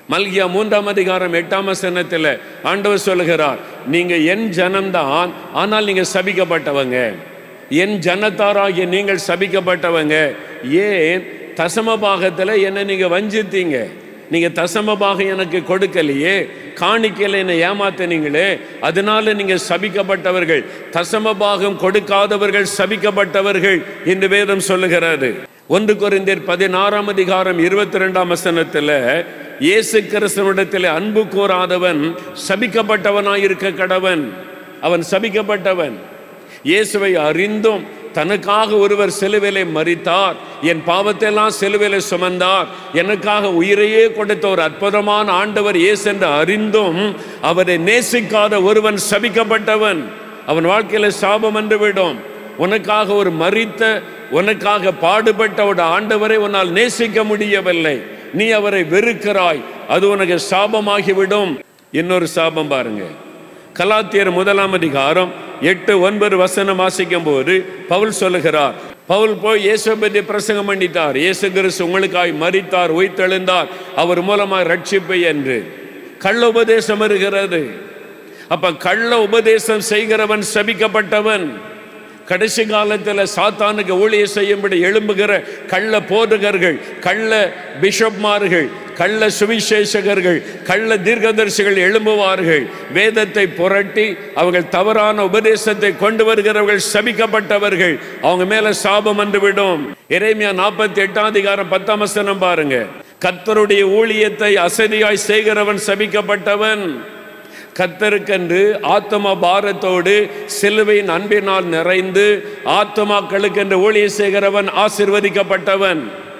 மல்கியா மூன்றாம் அதிகாரம் எட்டாம் வசனத்தில் ஆண்டவர் சொல்லுகிறார் நீங்க என் ஜனம்தான் ஆனால் நீங்க சபிக்கப்பட்டவங்க என் ஜனத்தாராகிய நீங்கள் சபிக்கப்பட்டவங்க ஏன் தசம பாகத்தில் என்ன நீங்க வஞ்சித்தீங்க நீங்க தசம பாகம் எனக்கு கொடுக்கலையே காணிக்கையில் என்னை ஏமாத்தினீங்களே அதனால நீங்க சபிக்கப்பட்டவர்கள் தசம பாகம் கொடுக்காதவர்கள் சபிக்கப்பட்டவர்கள் என்று வேதம் சொல்லுகிறது ஒன்று கொரிந்தியர் பதினாறாம் அதிகாரம் இருபத்தி ரெண்டாம் வசனத்துல இயேசு கிறிஸ்தவனிடத்தில் அன்பு கூறாதவன் சபிக்கப்பட்டவனாயிருக்க கடவன் அவன் சபிக்கப்பட்டவன் இயேசுவை அறிந்தும் தனக்காக ஒருவர் சிலுவிலை மறித்தார் என் பாவத்தெல்லாம் சிலுவிலை சுமந்தார் எனக்காக உயிரையே கொடுத்த ஒரு அற்புதமான ஆண்டவர் இயேசு என்று அறிந்தும் அவரை நேசிக்காத ஒருவன் சபிக்கப்பட்டவன் அவன் வாழ்க்கையில சாபம் என்று விடும் உனக்காக ஒரு மறித்த உனக்காக பாடுபட்ட ஒரு ஆண்டவரை உன்னால் நேசிக்க முடியவில்லை நீ அவரை வெறுக்கிறாய் அது உனக்கு சாபமாகிவிடும் இன்னொரு சாபம் பாருங்க கலாத்தியர் முதலாம் அதிகாரம் எட்டு ஒன்பது வசனம் வாசிக்கும் போது பவுல் சொல்லுகிறார் பவுல் போய் இயேசு பற்றி பிரசங்கம் பண்ணிட்டார் இயேசு கிறிஸ்து உங்களுக்காய் மறித்தார் உயிர்த்தெழுந்தார் அவர் மூலமாக ரட்சிப்பு என்று கள்ள உபதேசம் வருகிறது அப்ப கள்ள உபதேசம் செய்கிறவன் சபிக்கப்பட்டவன் கடைசி காலத்தில் சாத்தானுக்கு ஊழிய செய்யும்படி எழும்புகிற கள்ள போதகர்கள் கள்ள பிஷப்மார்கள் கள்ள சுவிசேஷகர்கள் கள்ள தீர்க்கதரிசிகள் எழும்புவார்கள் வேதத்தை புரட்டி அவர்கள் தவறான உபதேசத்தை கொண்டு வருகிறவர்கள் சபிக்கப்பட்டவர்கள் அவங்க மேல சாபம் வந்துவிடும் இறைமையா நாற்பத்தி எட்டாம் அதிகாரம் பத்தாம் வசனம் பாருங்க கர்த்தருடைய ஊழியத்தை அசதியாய் செய்கிறவன் சபிக்கப்பட்டவன் கத்தருக்கென்று ஆத்ம பாரத்தோடு சிலுவையின் அன்பினால் நிறைந்து ஆத்மாக்களுக்கென்று ஊழிய செய்கிறவன் ஆசிர்வதிக்கப்பட்டவன்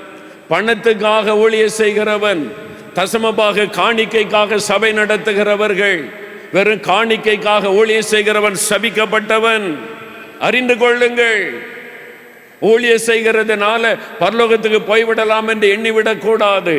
பணத்துக்காக ஊழிய செய்கிறவன் தசமபாக காணிக்கைக்காக சபை நடத்துகிறவர்கள் வெறும் காணிக்கைக்காக ஊழிய செய்கிறவன் சபிக்கப்பட்டவன் அறிந்து கொள்ளுங்கள் ஊழிய செய்கிறதுனால பரலோகத்துக்கு போய்விடலாம் என்று எண்ணிவிடக் கூடாது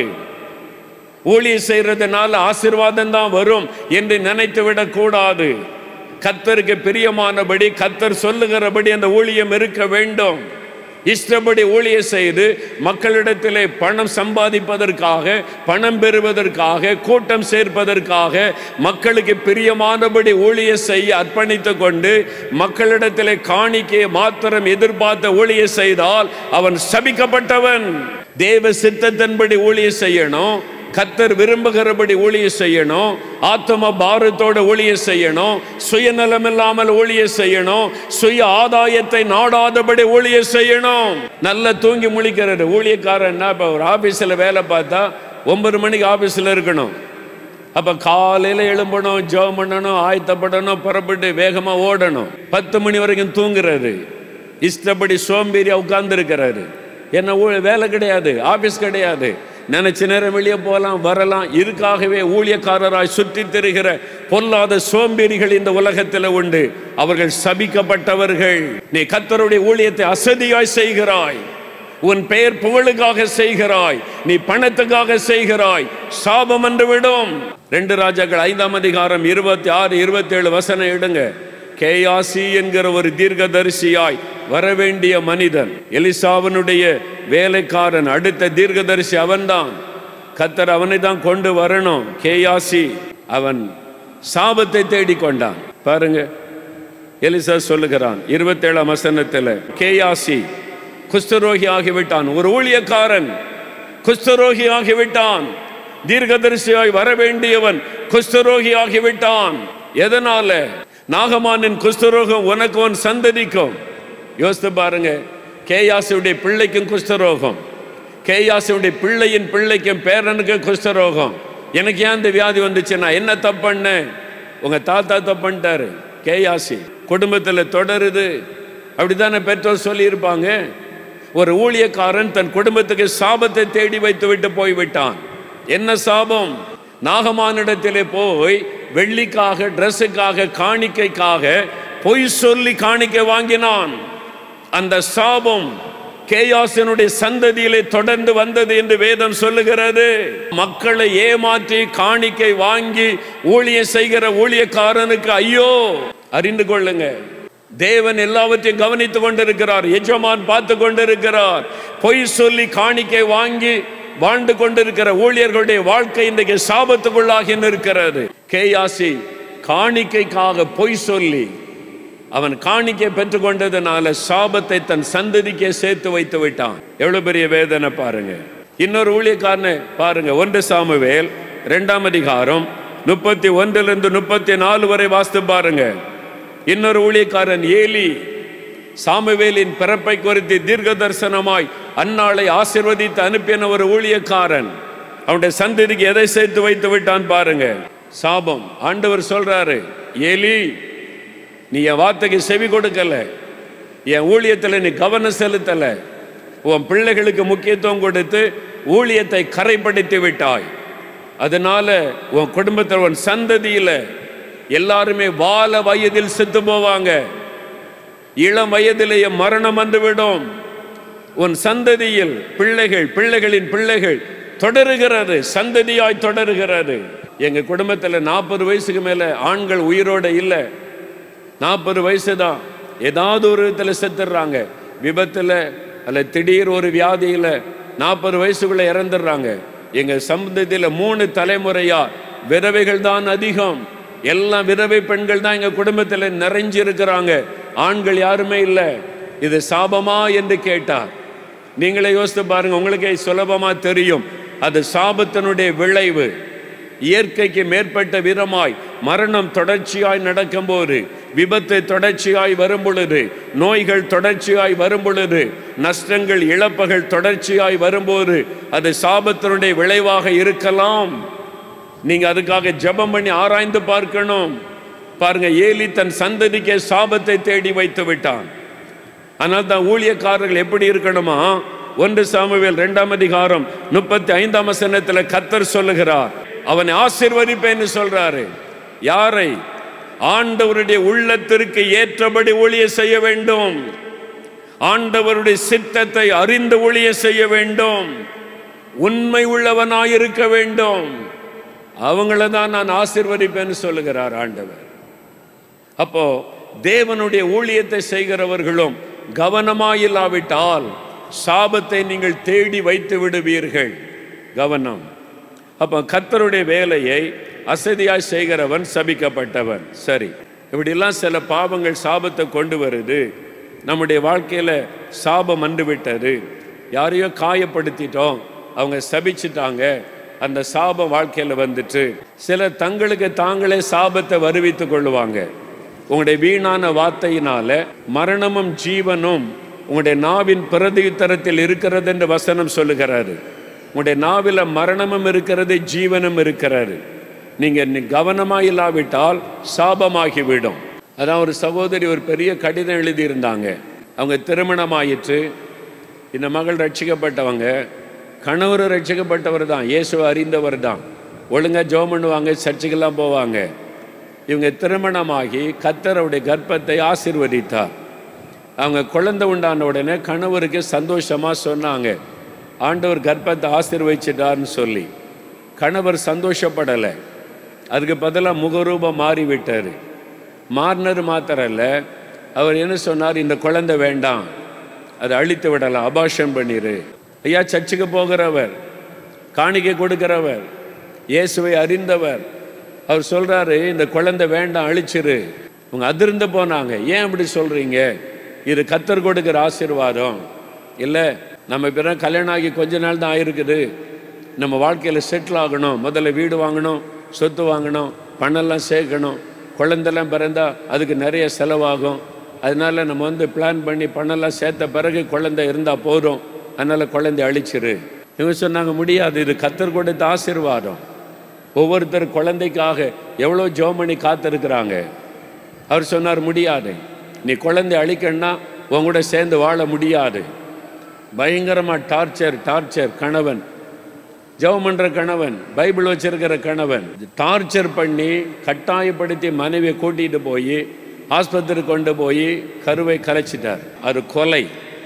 ஊழிய செய்யறதுனால ஆசிர்வாதம் தான் வரும் என்று நினைத்து விடக்கூடாது கத்தருக்கு பிரியமானபடி கத்தர் சொல்லுகிறபடி அந்த ஊழியம் இருக்க வேண்டும் இஷ்டப்படி ஊழிய செய்து மக்களிடத்திலே பணம் சம்பாதிப்பதற்காக பணம் பெறுவதற்காக கூட்டம் சேர்ப்பதற்காக மக்களுக்கு பிரியமானபடி ஊழிய செய்ய அர்ப்பணித்து கொண்டு மக்களிடத்திலே காணிக்கையை மாத்திரம் எதிர்பார்த்த ஊழிய செய்தால் அவன் சபிக்கப்பட்டவன் தேவ சித்தத்தின்படி ஊழிய செய்யணும் கத்தர் விரும்புகிறபடி ஊழிய செய்யணும் ஆத்ம பாரத்தோட ஊழிய செய்யணும் சுயநலம் இல்லாமல் ஊழிய செய்யணும் சுய ஆதாயத்தை நாடாதபடி ஊழிய செய்யணும் நல்லா தூங்கி முழிக்கிறாரு ஊழியக்காரன்னா இப்போ ஒரு ஆபீஸ்ல வேலை பார்த்தா ஒன்பது மணிக்கு ஆபீஸ்ல இருக்கணும் அப்ப காலையில எழும்பணும் ஜெபம் பண்ணணும் ஆயத்தப்படணும் புறப்பட்டு வேகமா ஓடணும் பத்து மணி வரைக்கும் தூங்குறாரு இஷ்டப்படி சோம்பேறியா உட்கார்ந்து இருக்கிறாரு என்ன ஊ- வேலை கிடையாது ஆபீஸ் கிடையாது நினைச்ச நேரம் வெளியே போகலாம் வரலாம் இதுக்காகவே ஊழியக்காரராய் சுற்றி திரிகிற பொல்லாத சோம்பேறிகள் இந்த உலகத்தில் உண்டு அவர்கள் சபிக்கப்பட்டவர்கள் நீ கத்தருடைய ஊழியத்தை அசதியாய் செய்கிறாய் உன் பெயர் புகழுக்காக செய்கிறாய் நீ பணத்துக்காக செய்கிறாய் சாபம் என்று விடும் ரெண்டு ராஜாக்கள் ஐந்தாம் அதிகாரம் இருபத்தி ஆறு இருபத்தி ஏழு வசனம் எடுங்க கேயாசி என்கிற ஒரு தீர்க்கதரிசியாய் வரவேண்டிய மனிதன் எலிசாவனுடைய வேலைக்காரன் அடுத்த தீர்க்கதரிசி அவன்தான் கத்தர் அவனை தான் கொண்டு வரணும் கேயாசி அவன் சாபத்தை தேடிக்கொண்டான் பாருங்க எலிசா சொல்லுகிறான் இருபத்தேழாம் வசனத்தில் கேயாசி குஷ்டரோகி ஆகிவிட்டான் ஒரு ஊழியக்காரன் குஷ்டரோகி ஆகிவிட்டான் தீர்க்கதரிசியாய் வர வேண்டியவன் குஷ்டரோகி ஆகிவிட்டான் எதனால நாகமானின் குஷ்டரோகம் உனக்கு உன் சந்ததிக்கும் யோசித்து பாருங்க கேயாசியுடைய பிள்ளைக்கும் குஷ்டரோகம் கேயாசியுடைய பிள்ளையின் பிள்ளைக்கும் பேரனுக்கு குஷ்டரோகம் எனக்கு ஏன் இந்த வியாதி வந்துச்சு நான் என்ன தப்பு பண்ணேன் உங்க தாத்தா தப்பு பண்ணிட்டாரு கேயாசி குடும்பத்தில் தொடருது அப்படித்தானே பெற்றோர் சொல்லியிருப்பாங்க ஒரு ஊழியக்காரன் தன் குடும்பத்துக்கு சாபத்தை தேடி வைத்து விட்டு போய்விட்டான் என்ன சாபம் நாகமானிடத்திலே போய் வெள்ளிக்காக ட்ரெஸ்ஸுக்காக காணிக்கைக்காக பொய் சொல்லி காணிக்கை வாங்கினான் அந்த சாபம் கேயாசனுடைய சந்ததியிலே தொடர்ந்து வந்தது என்று வேதம் சொல்லுகிறது மக்களை ஏமாற்றி காணிக்கை வாங்கி ஊழியம் செய்கிற ஊழியக்காரனுக்கு ஐயோ அறிந்து கொள்ளுங்க தேவன் எல்லாவற்றையும் கவனித்துக் கொண்டிருக்கிறார் எஜமான் பார்த்து கொண்டிருக்கிறார் பொய் சொல்லி காணிக்கை வாங்கி வாழ்ந்து கொண்டிருக்கிற ஊழியர்களுடைய வாழ்க்கை இன்றைக்கு சாபத்துக்குள்ளாகி இருக்கிறது கேயாசி காணிக்கைக்காக பொய் சொல்லி அவன் காணிக்கை பெற்றுக்கொண்டதுனால சாபத்தை தன் சந்ததிக்கே சேர்த்து வைத்து விட்டான் எவ்வளவு பெரிய வேதனை பாருங்க இன்னொரு ஊழியக்காரனை பாருங்க ஒன்று சாமுவேல் இரண்டாம் அதிகாரம் முப்பத்தி ஒன்றிலிருந்து முப்பத்தி நாலு வரை வாஸ்து பாருங்க இன்னொரு ஊழியக்காரன் ஏலி சாமுவேலின் பிறப்பை குறித்து தீர்க்க தரிசனமாய் அன்னாளை ஆசிர்வதித்து அனுப்பின ஒரு ஊழியக்காரன் அவனுடைய சந்ததிக்கு எதை சேர்த்து வைத்து விட்டான் பாருங்க சாபம் ஆண்டவர் சொல்றாரு ஏலி நீ என் வார்த்தைக்கு செவி கொடுக்கல என் ஊழியத்தில் நீ கவனம் செலுத்தல உன் பிள்ளைகளுக்கு முக்கியத்துவம் கொடுத்து ஊழியத்தை கரைப்படுத்தி விட்டாய் அதனால உன் குடும்பத்தில் உன் சந்ததியில எல்லாருமே வால வயதில் செத்து போவாங்க இளம் வயதிலேயே மரணம் வந்துவிடும் உன் சந்ததியில் பிள்ளைகள் பிள்ளைகளின் பிள்ளைகள் தொடருகிறது சந்ததியாய் தொடருகிறது எங்க குடும்பத்தில் நாற்பது வயசுக்கு மேல ஆண்கள் உயிரோட இல்லை நாற்பது வயசு தான் ஏதாவது ஒரு விதத்தில் செத்துடுறாங்க விபத்தில் அல்ல திடீர் ஒரு வியாதியில் நாற்பது வயசுக்குள்ள இறந்துடுறாங்க எங்க சமுதாயத்தில் மூணு தலைமுறையா விதவைகள் தான் அதிகம் எல்லாம் விதவை பெண்கள் தான் எங்க குடும்பத்தில் நிறைஞ்சிருக்கிறாங்க ஆண்கள் யாருமே இல்லை இது சாபமா என்று கேட்டார் நீங்களே யோசித்து பாருங்க உங்களுக்கே சுலபமா தெரியும் அது சாபத்தினுடைய விளைவு இயற்கைக்கு மேற்பட்ட விதமாய் மரணம் தொடர்ச்சியாய் நடக்கும்போது விபத்து தொடர்ச்சியாய் வரும் பொழுது நோய்கள் தொடர்ச்சியாய் வரும் பொழுது நஷ்டங்கள் இழப்புகள் தொடர்ச்சியாய் வரும்போது அது சாபத்தினுடைய விளைவாக இருக்கலாம் நீங்க அதுக்காக ஜெபம் பண்ணி ஆராய்ந்து பார்க்கணும் பாருங்க ஏலி தன் சந்ததிக்கே சாபத்தை தேடி வைத்து விட்டான் ஆனால் தான் ஊழியக்காரர்கள் எப்படி இருக்கணுமா ஒன்று சாமுவேல் இரண்டாம் அதிகாரம் முப்பத்தி ஐந்தாம் வசனத்தில் கத்தர் சொல்லுகிறார் அவனை ஆசிர்வதிப்பேன்னு சொல்றாரு யாரை ஆண்டவருடைய உள்ளத்திற்கு ஏற்றபடி ஊழிய செய்ய வேண்டும் ஆண்டவருடைய சித்தத்தை அறிந்து ஊழிய செய்ய வேண்டும் உண்மை உள்ளவனாயிருக்க வேண்டும் அவங்கள தான் நான் ஆசிர்வதிப்பேன்னு சொல்லுகிறார் ஆண்டவர் அப்போ தேவனுடைய ஊழியத்தை செய்கிறவர்களும் கவனமாயில்லாவிட்டால் சாபத்தை நீங்கள் தேடி வைத்து விடுவீர்கள் கவனம் அப்போ கர்த்தருடைய வேலையை அசதியாய் செய்கிறவன் சபிக்கப்பட்டவன் சரி இப்படிலாம் சில பாவங்கள் சாபத்தை கொண்டு வருது நம்முடைய வாழ்க்கையில சாபம் வந்து விட்டது யாரையோ காயப்படுத்திட்டோம் அவங்க சபிச்சிட்டாங்க அந்த சாபம் வாழ்க்கையில வந்துட்டு சிலர் தங்களுக்கு தாங்களே சாபத்தை வருவித்துக் கொள்ளுவாங்க உங்களுடைய வீணான வார்த்தையினால மரணமும் ஜீவனும் உங்களுடைய நாவின் பிரதியுத்தரத்தில் இருக்கிறது என்று வசனம் சொல்லுகிறாரு உங்களுடைய நாவில மரணமும் இருக்கிறது ஜீவனும் இருக்கிறது நீங்க நி- கவனமா இல்லாவிட்டால் சாபமாகிவிடும் அதான் ஒரு சகோதரி ஒரு பெரிய கடிதம் எழுதியிருந்தாங்க அவங்க திருமணம் ஆயிற்று இந்த மகள் ரட்சிக்கப்பட்டவங்க கணவர் ரட்சிக்கப்பட்டவர் தான் இயேசுவை அறிந்தவர் தான் ஒழுங்கா ஜெபம் பண்ணுவாங்க சர்ச்சுக்கெல்லாம் போவாங்க இவங்க திருமணமாகி கத்தருடைய கர்ப்பத்தை ஆசீர்வதித்தார் அவங்க குழந்தை உண்டான உடனே கணவருக்கு சந்தோஷமா சொன்னாங்க ஆண்டவர் கர்ப்பத்தை ஆசீர்வதிச்சிட்டார்னு சொல்லி கணவர் சந்தோஷப்படலை அதுக்கு பதிலாக முகரூபம் மாறி விட்டார் மாறினது மாத்திரம் இல்ல அவர் என்ன சொன்னார் இந்த குழந்தை வேண்டாம் அதை அழித்து விடலாம் அபாஷன் பண்ணிரு ஐயா சர்ச்சுக்கு போகிறவர் காணிக்கை கொடுக்கிறவர் இயேசுவை அறிந்தவர் அவர் சொல்றாரு இந்த குழந்தை வேண்டாம் அழிச்சிரு அவங்க அதிர்ந்து போனாங்க ஏன் அப்படி சொல்றீங்க இது கத்தர் கொடுக்கிற ஆசீர்வாதம் இல்லை நம்ம பிற கல்யாணம் ஆகி கொஞ்ச நாள் தான் ஆயிருக்குது நம்ம வாழ்க்கையில் செட்டில் ஆகணும் முதல்ல வீடு வாங்கணும் சொத்து வாங்கணும் பணம்லாம் சேர்க்கணும் குழந்தெல்லாம் பிறந்தா அதுக்கு நிறைய செலவாகும் அதனால நம்ம வந்து பிளான் பண்ணி பணம்லாம் சேர்த்த பிறகு குழந்தை இருந்தால் போதும் அதனால குழந்தை அழிச்சிரு இவங்க சொன்னாங்க முடியாது இது கத்தர் கொடுத்த ஆசீர்வாதம் ஒவ்வொருத்தர் குழந்தைக்காக எவ்வளோ ஜோமணி காத்திருக்கிறாங்க அவர் சொன்னார் முடியாது நீ குழந்தை அழிக்கணும்னா உன் கூட சேர்ந்து வாழ முடியாது பயங்கரமாக டார்ச்சர் டார்ச்சர் கணவன் ஜெபம் பண்ற கணவன் பைபிள் வச்சிருக்கிற கணவன் டார்ச்சர் பண்ணி கட்டாயப்படுத்தி மனைவியை கூட்டிட்டு போய் ஆஸ்பத்திரி கொண்டு போய் கருவை கலைச்சிட்டார் அது கொலை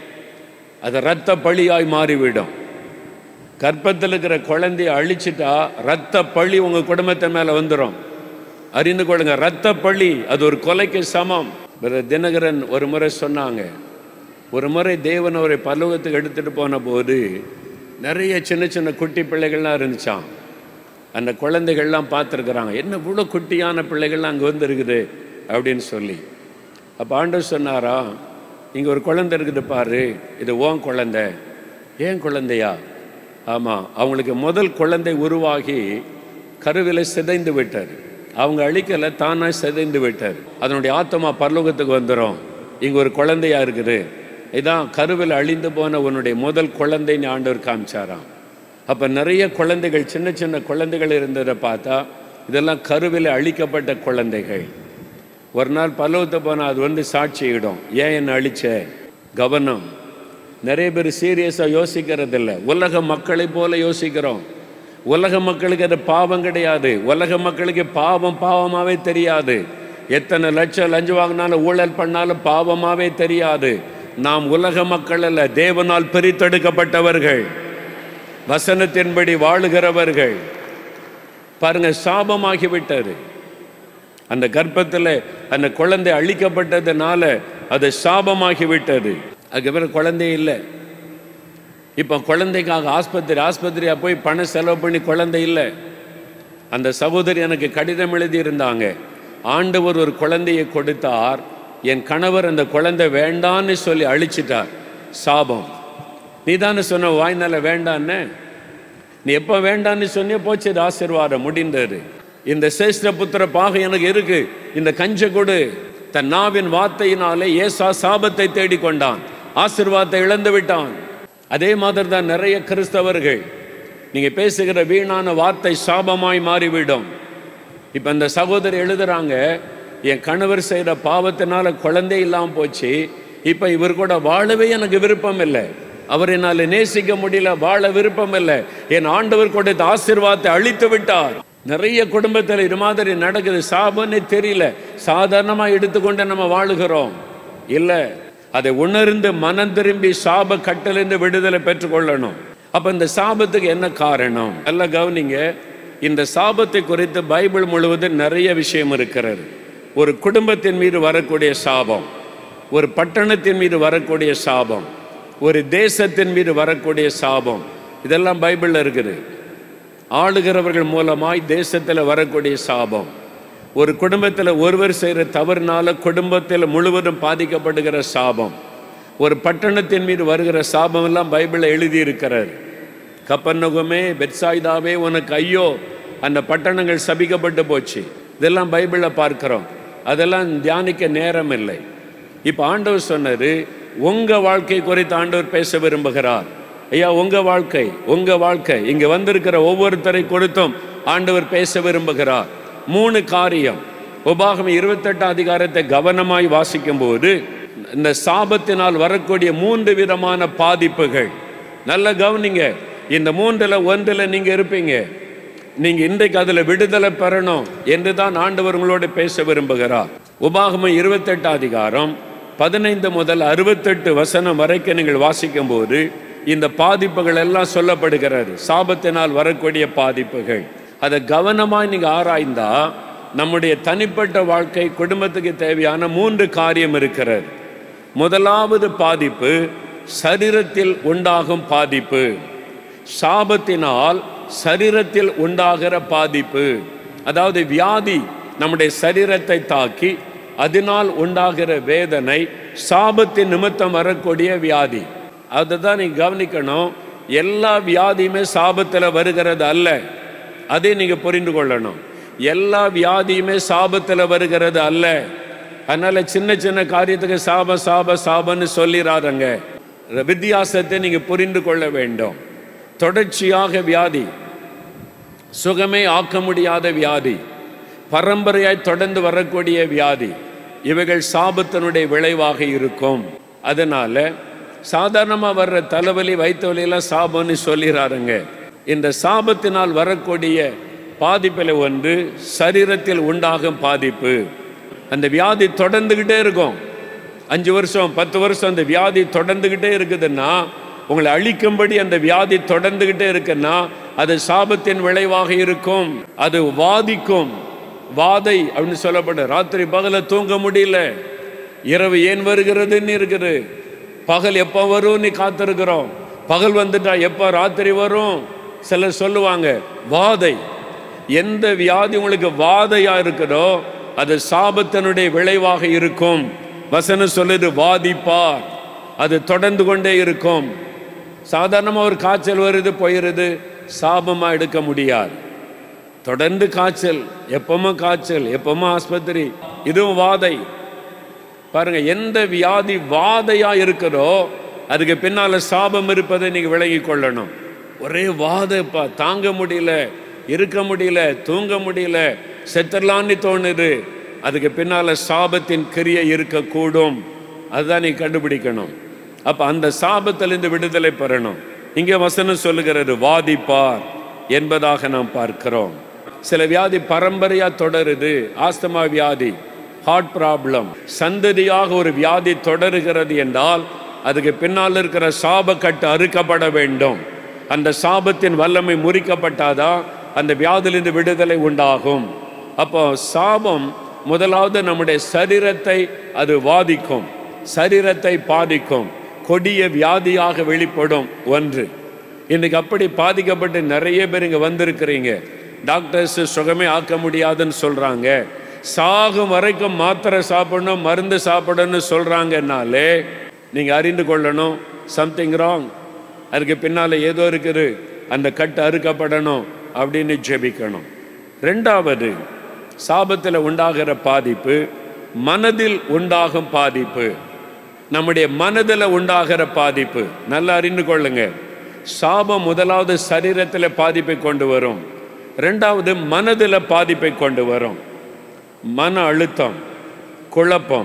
அது ரத்த பழியாய் மாறிவிடும் கர்ப்பத்தில் இருக்கிற குழந்தைய அழிச்சிட்டா ரத்த பழி உங்க குடும்பத்தின் மேல வந்துடும் அறிந்து கொள்ளுங்க ரத்த பழி அது ஒரு கொலைக்கு சமம் பிரதர் தினகரன் ஒரு முறை சொன்னாங்க ஒரு முறை தேவன் அவரை பரலோகத்துக்கு எடுத்துட்டு போன போது நிறைய சின்ன சின்ன குட்டி பிள்ளைகள்லாம் இருந்துச்சான் அந்த குழந்தைகள்லாம் பார்த்துருக்குறாங்க என்ன இவ்வளோ குட்டியான பிள்ளைகள்லாம் அங்கே வந்து இருக்குது அப்படின்னு சொல்லி அப்போ ஆண்டவர் சொன்னாரா இங்கே ஒரு குழந்தை இருக்குது பாரு இது ஓன் குழந்தை ஏன் குழந்தையா ஆமாம் அவங்களுக்கு முதல் குழந்தை உருவாகி கருவில சிதைந்து விட்டார் அவங்க அழிக்கலை தானாக சிதைந்து விட்டார் அதனுடைய ஆத்மா பரலோகத்துக்கு வந்துடும் இங்கே ஒரு குழந்தையா இருக்குது இதான் கருவில் அழிந்து போன உன்னுடைய முதல் குழந்தைன்னு ஆண்டவர் காமிச்சாராம் அப்போ நிறைய குழந்தைகள் சின்ன சின்ன குழந்தைகள் இருந்ததை பார்த்தா இதெல்லாம் கருவில் அழிக்கப்பட்ட குழந்தைகள் ஒரு நாள் பல்லவத்தை போனால் அது வந்து சாட்சியிடும் ஏன் என்னை அழிச்ச கவனம் நிறைய பேர் சீரியஸாக யோசிக்கிறதில்ல உலக மக்களை போல யோசிக்கிறோம் உலக மக்களுக்கு அது பாவம் கிடையாது உலக மக்களுக்கு பாவம் பாவமாகவே தெரியாது எத்தனை லட்சம் லஞ்சம் வாங்கினாலும் ஊழல் பண்ணாலும் பாவமாகவே தெரியாது நாம் உலக மக்கள் அல்ல தேவனால் பிரித்தெடுக்கப்பட்டவர்கள் வசனத்தின்படி வாழுகிறவர்கள் பாருங்க சாபமாகி விட்டது அந்த கர்ப்பத்தில் அந்த குழந்தை அழிக்கப்பட்டதுனால அது சாபமாகி விட்டது அதுக்கப்புறம் குழந்தையே இல்லை இப்போ குழந்தைக்காக ஆஸ்பத்திரி ஆஸ்பத்திரியாக போய் பணம் செலவு பண்ணி குழந்தை இல்லை அந்த சகோதரி எனக்கு கடிதம் எழுதியிருந்தாங்க ஆண்டவர் ஒரு குழந்தையை கொடுத்தார் என் கணவர் அந்த குழந்தை வேண்டான்னு சொல்லி அழிச்சிட்டார் சாபம் நீ தானே சொன்ன வாய்னால வேண்டான்னு நீ எப்போ வேண்டான்னு சொன்னியோ போச்சு இது ஆசீர்வாதம் முடிந்தது இந்த சேஷ்ட புத்திர பாகம் எனக்கு இருக்கு இந்த கஞ்ச கொடு தன் நாவின் வார்த்தையினாலே ஏசா சாபத்தை தேடிக்கொண்டான் ஆசீர்வாதத்தை இழந்து விட்டான் அதே மாதிரி தான் நிறைய கிறிஸ்தவர்கள் நீங்க பேசுகிற வீணான வார்த்தை சாபமாய் மாறிவிடும் இப்போ இந்த சகோதரி எழுதுறாங்க என் கணவர் செய்கிற பாவத்தினால குழந்தை இல்லாமல் போச்சு இப்போ இவர் கூட வாழவே எனக்கு விருப்பம் இல்லை அவர் என்னால் நேசிக்க முடியல வாழ விருப்பம் இல்லை என் ஆண்டவர் கொடுத்த ஆசீர்வாதத்தை அழித்து விட்டார் நிறைய குடும்பத்தில் இது மாதிரி நடக்குது சாபம்னே தெரியல சாதாரணமாக எடுத்துக்கொண்டு நம்ம வாழுகிறோம் இல்லை அதை உணர்ந்து மனம் திரும்பி சாப கட்டிலிருந்து விடுதலை பெற்றுக்கொள்ளணும் அப்ப இந்த சாபத்துக்கு என்ன காரணம் நல்லா கவனிங்க இந்த சாபத்தை குறித்து பைபிள் முழுவதும் நிறைய விஷயம் இருக்கிறது ஒரு குடும்பத்தின் மீது வரக்கூடிய சாபம் ஒரு பட்டணத்தின் மீது வரக்கூடிய சாபம் ஒரு தேசத்தின் மீது வரக்கூடிய சாபம் இதெல்லாம் பைபிளில் இருக்குது ஆளுகிறவர்கள் மூலமாய் தேசத்தில் வரக்கூடிய சாபம் ஒரு குடும்பத்தில் ஒருவர் செய்கிற தவறுனால குடும்பத்தில் முழுவதும் பாதிக்கப்படுகிற சாபம் ஒரு பட்டணத்தின் மீது வருகிற சாபம் எல்லாம் பைபிளில் எழுதியிருக்கிறார் கப்பன்னகுமே பெட்சாய்தாவே உனக்கு ஐயோ அந்த பட்டணங்கள் சபிக்கப்பட்டு போச்சு இதெல்லாம் பைபிளில் பார்க்கிறோம் அதெல்லாம் தியானிக்க நேரம் இல்லை இப்போ ஆண்டவர் சொன்னாரு உங்க வாழ்க்கை குறித்து ஆண்டவர் பேச விரும்புகிறார் ஐயா உங்க வாழ்க்கை உங்க வாழ்க்கை இங்க வந்திருக்கிற ஒவ்வொருத்தரை கொடுத்தும் ஆண்டவர் பேச விரும்புகிறார் மூணு காரியம் உபாகம் இருபத்தெட்டாம் அதிகாரத்தை கவனமாய் வாசிக்கும் போது இந்த சாபத்தினால் வரக்கூடிய மூன்று விதமான பாதிப்புகள் நல்ல கவனிங்க இந்த மூன்றுல ஒன்றுல நீங்க இருப்பீங்க நீங்க இன்றைக்கு அதுல விடுதலை பெறணும் என்று தான் ஆண்டவர் உங்களோடு பேச விரும்புகிறார் உபாகமம் இருபத்தெட்டாம் அதிகாரம் பதினைந்து முதல் அறுபத்தெட்டு வசனம் வரைக்கும் நீங்கள் வாசிக்கும் போது இந்த பாதிப்புகள் எல்லாம் சொல்லப்படுகிறது சாபத்தினால் வரக்கூடிய பாதிப்புகள் அதை கவனமாய் நீங்க ஆராய்ந்தா நம்முடைய தனிப்பட்ட வாழ்க்கை குடும்பத்துக்கு தேவையான மூன்று காரியம் இருக்கிறது முதலாவது பாதிப்பு சரீரத்தில் உண்டாகும் பாதிப்பு சாபத்தினால் சரீரத்தில் உண்டாகிற பாதிப்பு அதாவது வியாதி நம்முடைய சரீரத்தை தாக்கி அதனால் உண்டாகிற வேதனை சாபத்தின் நிமித்தம் வரக்கூடிய வியாதி அதை தான் நீ கவனிக்கணும் எல்லா வியாதியுமே சாபத்தில் வருகிறது அல்ல அதை நீங்க புரிந்து கொள்ளணும் எல்லா வியாதியுமே சாபத்தில் வருகிறது அல்ல அதனால சின்ன சின்ன காரியத்துக்கு சாப சாப சாபன்னு சொல்லிடாதங்க வித்தியாசத்தை நீங்க புரிந்து கொள்ள வேண்டும் தொடர்ச்சியாக வியாதி சுகமே ஆக்க முடியாத வியாதி பரம்பரையாய் தொடர்ந்து வரக்கூடிய வியாதி இவைகள் சாபத்தினுடைய விளைவாக இருக்கும் அதனால சாதாரணமாக வர்ற தலைவலி வயிற்று வலியெல்லாம் சாபம்னு சொல்லிடுறாருங்க இந்த சாபத்தினால் வரக்கூடிய பாதிப்பில் ஒன்று சரீரத்தில் உண்டாகும் பாதிப்பு அந்த வியாதி தொடர்ந்துக்கிட்டே இருக்கும் அஞ்சு வருஷம் பத்து வருஷம் அந்த வியாதி தொடர்ந்துக்கிட்டே இருக்குதுன்னா உங்களை அழிக்கும்படி அந்த வியாதி தொடர்ந்துக்கிட்டே இருக்குன்னா அது சாபத்தின் விளைவாக இருக்கும் அது வாதிக்கும் வாதை அப்படின்னு சொல்லப்படும் ராத்திரி பகல தூங்க முடியல இரவு ஏன் வருகிறதுன்னு இருக்குது பகல் எப்போ வரும்னு காத்திருக்கிறோம் பகல் வந்துட்டா எப்போ ராத்திரி வரும் சிலர் சொல்லுவாங்க வாதை எந்த வியாதி உங்களுக்கு வாதையா இருக்குதோ அது சாபத்தினுடைய விளைவாக இருக்கும் வசனம் சொல்லுது வாதிப்பார் அது தொடர்ந்து கொண்டே இருக்கும் சாதாரணமாக ஒரு காய்ச்சல் வருது போயிருது சாபமாக எடுக்க முடியாது தொடர்ந்து காய்ச்சல் எப்பவுமே காய்ச்சல் எப்பவுமே ஆஸ்பத்திரி இதுவும் வாதை பாருங்க எந்த வியாதி வாதையா இருக்குதோ அதுக்கு பின்னால சாபம் இருப்பதை நீங்க விலகி கொள்ளணும் ஒரே வாதைப்பா தாங்க முடியல இருக்க முடியல தூங்க முடியல செத்தரலான்னு தோணுது அதுக்கு பின்னால சாபத்தின் கிரியை இருக்கக்கூடும் அதுதான் நீ கண்டுபிடிக்கணும் அப்ப அந்த சாபத்திலிருந்து விடுதலை பெறணும் இங்க வசனம் சொல்லுகிறது வாதிப்பார் என்பதாக நாம் பார்க்கிறோம் சில வியாதி பரம்பரையா தொடருது ஆஸ்தமா வியாதி ஹார்ட் ப்ராப்ளம் சந்ததியாக ஒரு வியாதி தொடருகிறது என்றால் அதுக்கு பின்னால் இருக்கிற சாபக்கட்டு அறுக்கப்பட வேண்டும் அந்த சாபத்தின் வல்லமை முறிக்கப்பட்டாதான் அந்த வியாதியிலிருந்து விடுதலை உண்டாகும் அப்போ சாபம் முதலாவது நம்முடைய சரீரத்தை அது வாதிக்கும் சரீரத்தை பாதிக்கும் கொடிய வியாதியாக வெளிப்படும் ஒன்று இன்னைக்கு அப்படி பாதிக்கப்பட்டு நிறைய பேர் இங்கே வந்திருக்கிறீங்க டாக்டர்ஸ் சுகமே ஆக்க முடியாதுன்னு சொல்கிறாங்க சாகும் வரைக்கும் மாத்திரை சாப்பிடணும் மருந்து சாப்பிடணும்னு சொல்கிறாங்கன்னாலே நீங்கள் அறிந்து கொள்ளணும் சம்திங் ராங் அதுக்கு பின்னால் ஏதோ இருக்குது அந்த கட்டு அறுக்கப்படணும் அப்படின்னு ஜெபிக்கணும் ரெண்டாவது சாபத்தில் உண்டாகிற பாதிப்பு மனதில் உண்டாகும் பாதிப்பு நம்முடைய மனதில் உண்டாகிற பாதிப்பு நல்லா அறிந்து கொள்ளுங்க சாபம் முதலாவது சரீரத்தில் பாதிப்பை கொண்டு வரும் ரெண்டாவது மனதில் பாதிப்பை கொண்டு வரும் மன அழுத்தம் குழப்பம்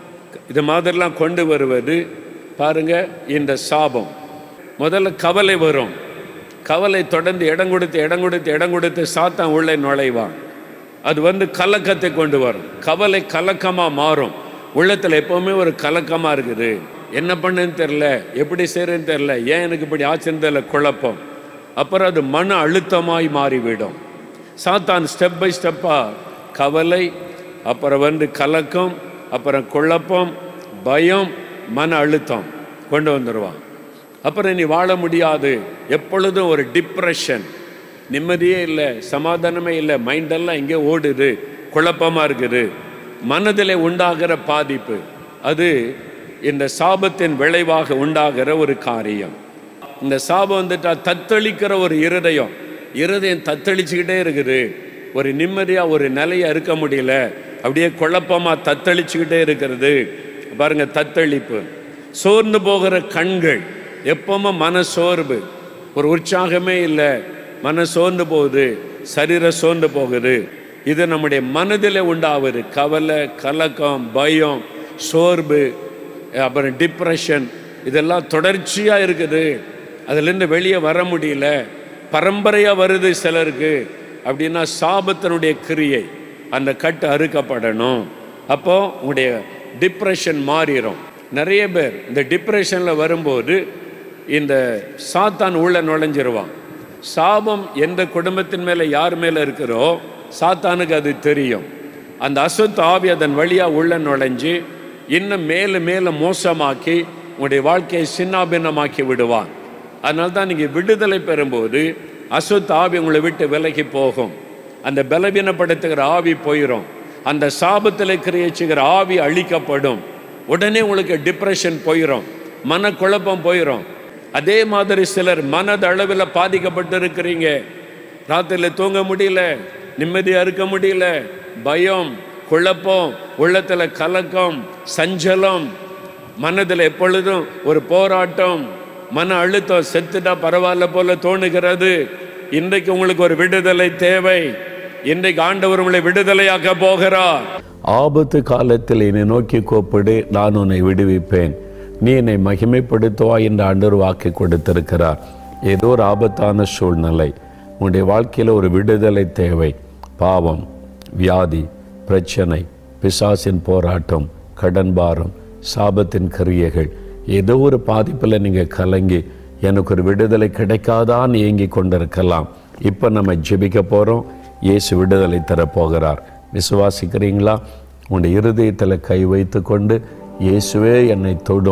இது மாதிரிலாம் கொண்டு வருவது பாருங்க இந்த சாபம் முதல்ல கவலை வரும் கவலை தொடர்ந்து இடம் கொடுத்து இடம் கொடுத்து இடம் கொடுத்து சாத்தான் உள்ளே நுழைவான் அது வந்து கலக்கத்தை கொண்டு வரும் கவலை கலக்கமாக மாறும் உள்ளத்தில் எப்பவுமே ஒரு கலக்கமாக இருக்குது என்ன பண்ணுன்னு தெரில எப்படி செய்யறதுன்னு தெரில ஏன் எனக்கு இப்படி ஆச்சுன்னு தெரியல குழப்பம் அப்புறம் அது மன அழுத்தமாய் மாறிவிடும் சாத்தான் ஸ்டெப் பை ஸ்டெப்பாக கவலை அப்புறம் வந்து கலக்கம் அப்புறம் குழப்பம் பயம் மன அழுத்தம் கொண்டு வந்துடுவான் அப்புறம் நீ வாழ முடியாது எப்பொழுதும் ஒரு டிப்ரெஷன் நிம்மதியே இல்லை சமாதானமே இல்லை மைண்டெல்லாம் எங்கே ஓடுது குழப்பமாக இருக்குது மனதில் உண்டாகிற பாதிப்பு அது இந்த சாபத்தின் விளைவாக உண்டாகிற ஒரு காரியம் இந்த சாபம் வந்துட்டா தத்தளிக்கிற ஒரு இருதயம் இருதயம் தத்தளிச்சுக்கிட்டே இருக்குது ஒரு நிம்மதியாக ஒரு நிலையை இருக்க முடியல அப்படியே குழப்பமாக தத்தளிச்சுக்கிட்டே இருக்கிறது பாருங்க தத்தளிப்பு சோர்ந்து போகிற கண்கள் எப்பவுமே மன சோர்வு ஒரு உற்சாகமே இல்லை மன சோர்ந்து போகுது சரீரம் சோர்ந்து போகுது இது நம்முடைய மனதில் உண்டாவது கவலை கலக்கம் பயம் சோர்வு அப்புறம் டிப்ரெஷன் இதெல்லாம் தொடர்ச்சியாக இருக்குது அதுலேருந்து வெளியே வர முடியல பரம்பரையாக வருது சிலருக்கு அப்படின்னா சாபத்தினுடைய கிரியை அந்த கட்டு அறுக்கப்படணும் அப்போ உங்களுடைய டிப்ரெஷன் மாறிடும் நிறைய பேர் இந்த டிப்ரெஷனில் வரும்போது இந்த சாத்தான் உள்ள நுழைஞ்சிருவான் சாபம் எந்த குடும்பத்தின் மேலே யார் மேலே இருக்கிறோ சாத்தானுக்கு அது தெரியும் அந்த அசுத்த ஆவி அதன் வழியாக உள்ள நுழைஞ்சு இன்னும் மேலே மேலே மோசமாக்கி உங்களுடைய வாழ்க்கையை சின்னாபின்னமாக்கி விடுவான் அதனால தான் நீங்கள் விடுதலை பெறும்போது அசுத்த ஆவி உங்களை விட்டு விலகி போகும் அந்த பலவீனப்படுத்துகிற ஆவி போயிடும் அந்த சாபத்தில் கிரியச்சுகிற ஆவி அழிக்கப்படும் உடனே உங்களுக்கு டிப்ரெஷன் போயிடும் மனக்குழப்பம் போயிடும் அதே மாதிரி சிலர் மனதளவில் பாதிக்கப்பட்டு இருக்கிறீங்க ராத்திரியில் தூங்க முடியல நிம்மதியாக இருக்க முடியல பயம் குழப்பம் உள்ளத்தில் கலக்கம் சஞ்சலம் மனதில் எப்பொழுதும் ஒரு போராட்டம் மன அழுத்தம் செத்துட்டா பரவாயில்ல போல தோணுகிறது இன்றைக்கு உங்களுக்கு ஒரு விடுதலை தேவை இன்றைக்கு ஆண்டவர் உங்களை விடுதலையாக்க போகிறார் ஆபத்து காலத்தில் என்னை நோக்கி கூப்பிடு நான் உன்னை விடுவிப்பேன் நீ என்னை மகிமைப்படுத்துவா என்று ஆண்டவர் வாக்கு கொடுத்திருக்கிறார் ஏதோ ஒரு ஆபத்தான சூழ்நிலை உன்னுடைய வாழ்க்கையில் ஒரு விடுதலை தேவை பாவம் வியாதி பிரச்சனை பிசாசின் போராட்டம் கடன் பாரம் சாபத்தின் கிரியைகள் ஏதோ ஒரு பாதிப்பில் நீங்கள் கலங்கி எனக்கு ஒரு விடுதலை கிடைக்காதான்னு ஏங்கி கொண்டிருக்கலாம் இப்போ நம்ம ஜெபிக்க போகிறோம் இயேசு விடுதலை தரப்போகிறார் விசுவாசிக்கிறீங்களா உங்களுடைய இருதயத்தில் கை வைத்து கொண்டு இயேசுவே என்னை தொடும்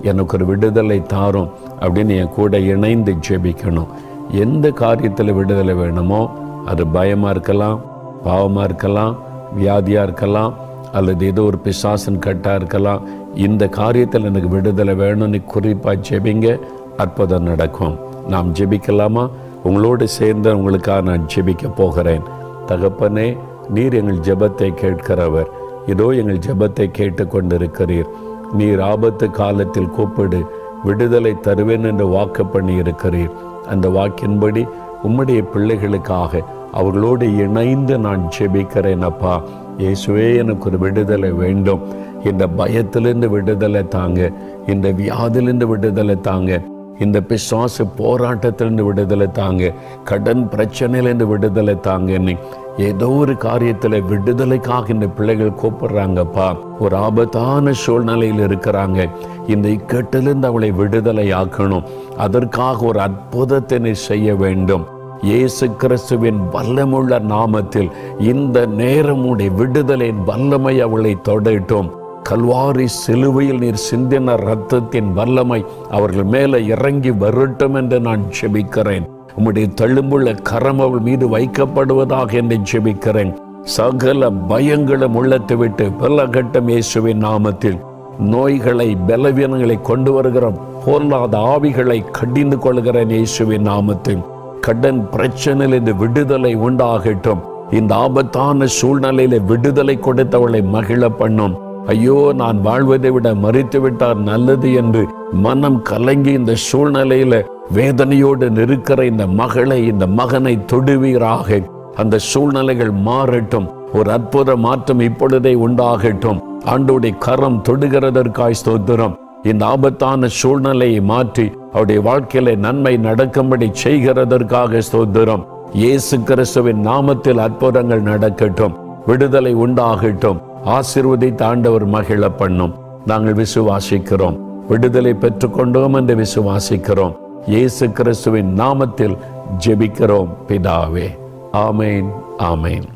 எனக்கு ஒரு விடுதலை தாரும் அப்படின்னு என் கூட இணைந்து ஜெபிக்கணும் எந்த காரியத்தில் விடுதலை வேணுமோ அது பயமாக இருக்கலாம் பாவமாக இருக்கலாம் வியாதியாக இருக்கலாம் அல்லது ஏதோ ஒரு பிசாசன் கட்டாக இருக்கலாம் இந்த காரியத்தில் எனக்கு விடுதலை வேணும்னு குறிப்பாக ஜெபிங்க அற்புதம் நடக்கும் நாம் ஜெபிக்கலாமா உங்களோடு சேர்ந்து உங்களுக்காக நான் ஜெபிக்க போகிறேன் தகப்பனே நீர் எங்கள் ஜெபத்தை கேட்கிறவர் இதோ எங்கள் ஜெபத்தை கேட்டுக்கொண்டிருக்கிறீர் நீர் ஆபத்து காலத்தில் கூப்பிடு விடுதலை தருவேன் என்று வாக்கு பண்ணி இருக்கிறீர் அந்த வாக்கின்படி உம்முடைய பிள்ளைகளுக்காக அவர்களோடு இணைந்து நான் ஜெபிக்கிறேன் அப்பா இயேசுவே எனக்கு ஒரு விடுதலை வேண்டும் இந்த பயத்திலிருந்து விடுதலை தாங்க இந்த வியாதிலிருந்து விடுதலை தாங்க இந்த பிசாசு போராட்டத்திலிருந்து விடுதலை தாங்க கடன் பிரச்சனையிலிருந்து விடுதலை தாங்க நீ ஏதோ ஒரு காரியத்தில் விடுதலைக்காக இந்த பிள்ளைகள் கூப்பிடுறாங்கப்பா ஒரு ஆபத்தான சூழ்நிலையில் இருக்கிறாங்க இந்த இக்கட்டிலிருந்து அவளை விடுதலை ஆக்கணும் அதற்காக ஒரு அற்புதத்தை நீ செய்ய வேண்டும் இயேசு கிறிஸ்துவின் வல்லமுள்ள நாமத்தில் இந்த நேரம் உடைய விடுதலின் வல்லமை அவளை தொடட்டும் கல்வாரி சிலுவையில் நீர் சிந்தின ரத்தத்தின் வல்லமை அவர்கள் மேலே இறங்கி வரட்டும் என்று நான் ஜெபிக்கிறேன் உம்முடைய தழும்புள்ள கரம் அவள் மீது வைக்கப்படுவதாக என்று ஜெபிக்கிறேன் சகல பயங்களும் உள்ளத்தை விட்டு பலகட்டம் இயேசுவின் நாமத்தில் நோய்களை பலவீனங்களை கொண்டு வருகிற பொருளாத ஆவிகளை கடிந்து கொள்கிறேன் இயேசுவின் நாமத்தில் கடன் பிரச்சனையில் இந்த விடுதலை உண்டாகட்டும் இந்த ஆபத்தான சூழ்நிலையில விடுதலை கொடுத்தவளை மகிழ பண்ணும் ஐயோ நான் வாழ்வதை விட மறித்து விட்டார் நல்லது என்று மனம் கலங்கி இந்த சூழ்நிலையில வேதனையோடு நிற்கிற இந்த மகளை இந்த மகனை தொடுவீராக அந்த சூழ்நிலைகள் மாறட்டும் ஒரு அற்புத மாற்றம் இப்பொழுதே உண்டாகட்டும் ஆண்டோடைய கரம் தொடுகிறதற்காய் ஸ்தோத்திரம் இந்த ஆபத்தான சூழ்நிலையை மாற்றி அவருடைய வாழ்க்கையில நன்மை நடக்கும்படி செய்கிறதற்காக ஸ்தோத்திரம் இயேசு கிறிஸ்துவின் நாமத்தில் அற்புதங்கள் நடக்கட்டும் விடுதலை உண்டாகட்டும் ஆசிர்வதித்து ஆண்டவர் மகிழ பண்ணும் நாங்கள் விசுவாசிக்கிறோம் விடுதலை பெற்றுக்கொண்டோம் என்று விசுவாசிக்கிறோம் இயேசு கிறிஸ்துவின் நாமத்தில் ஜெபிக்கிறோம் பிதாவே ஆமேன் ஆமேன்